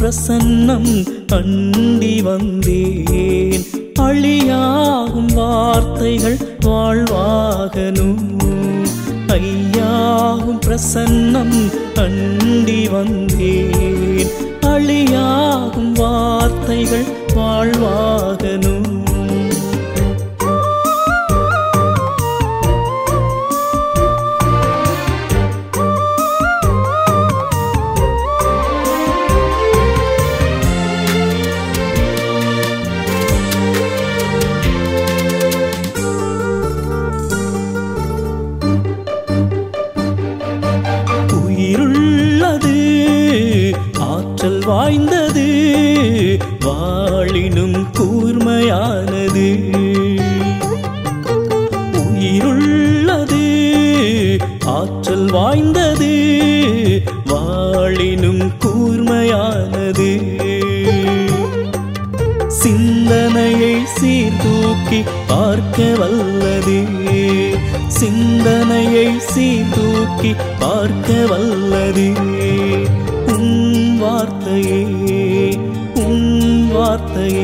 பிரசன்னம் அண்டி வந்தேன் அழியாகும் வார்த்தைகள் வாழ்வாகனும் ஐயாகும் பிரசன்னம் அண்டி வந்தேன் அழியாகும் வார்த்தைகள் வாழ்வாகனும் உயிருள்ளது ஆற்றல் வாய்ந்தது வாழினும் கூர்மையானது உயிருள்ளது ஆற்றல் வாய்ந்தது வாழினும் கூர்மையானது சிந்தனையை சீர்தூக்கி பார்க்க வல்லது சிந்தனையை சீர்தூக்கி பார்க்க வல்லது உன் வார்த்தையே உன் வார்த்தையே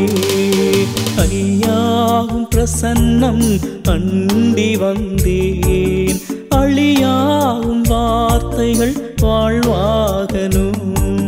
ஐயாகும் பிரசன்னம் அண்டி வந்தேன் அழியாகும் வார்த்தைகள் வாழ்வாகனும்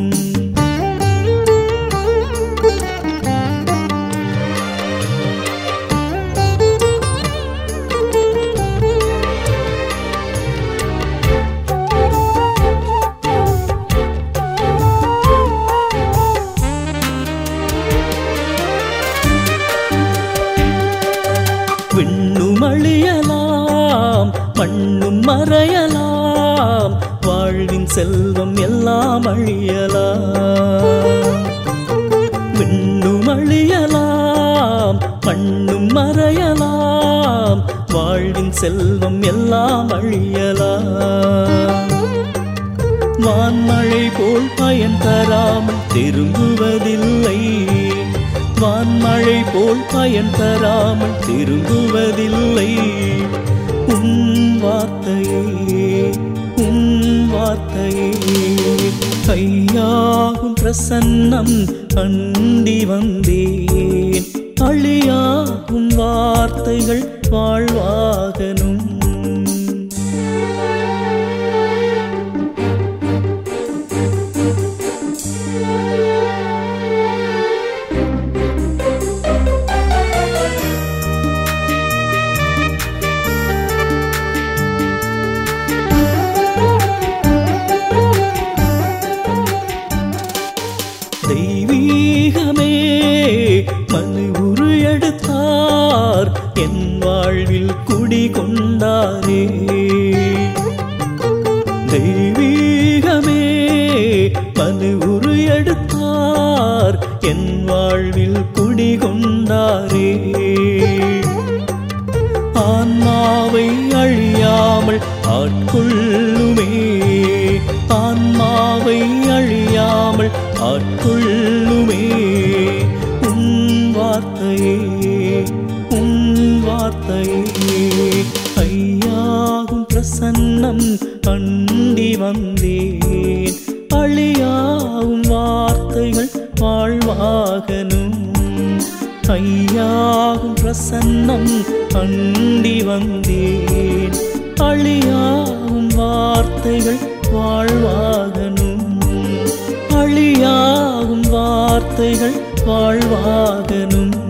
விண்ணும் அழியலாம் மண்ணும் மறையலாம் வாழ்வின் செல்வம் எல்லாம் அழியலாம் விண்ணும் அழியலாம் மண்ணும் மறையலாம் வாழ்வின் செல்வம் எல்லாம் அழியலாம் வான்மழை போல் பயன் தராமல் திரும்புவதில்லை வான்மழை போல் பயன் தராமல் திரும்புவதில்லை உன் வார்த்தையே உன் வார்த்தையே கையாகும் பிரசன்னம் அண்டி வந்தேன் அழியாகும் வார்த்தைகள் வாழ்வாகனும் தெய்வீகமே மனு உரு எடுத்தார் என் வாழ்வில் குடி கொண்டாரே தெய்வீகமே மனு உரு எடுத்தார் என் வாழ்வில் குடி கொண்டாரே ஆன்மாவை அழியாமல் ஆட்கொள்ளுமே ஆன்மாவை அழியாமல் ஆட்கொள்ளுமே உன் வார்த்தையே உன் வார்த்தையே ஐயாகும் பிரசன்னம் அண்டி வந்தேன் அழியாகும் வார்த்தைகள் வாழ்வாகனும் ஐயாகும் பிரசன்னம் அண்டி வந்தேன் அழியாகும் வார்த்தைகள் வாழ்வாகனும் அழியாகும் வார்த்தைகள் வாழ்வாகனும்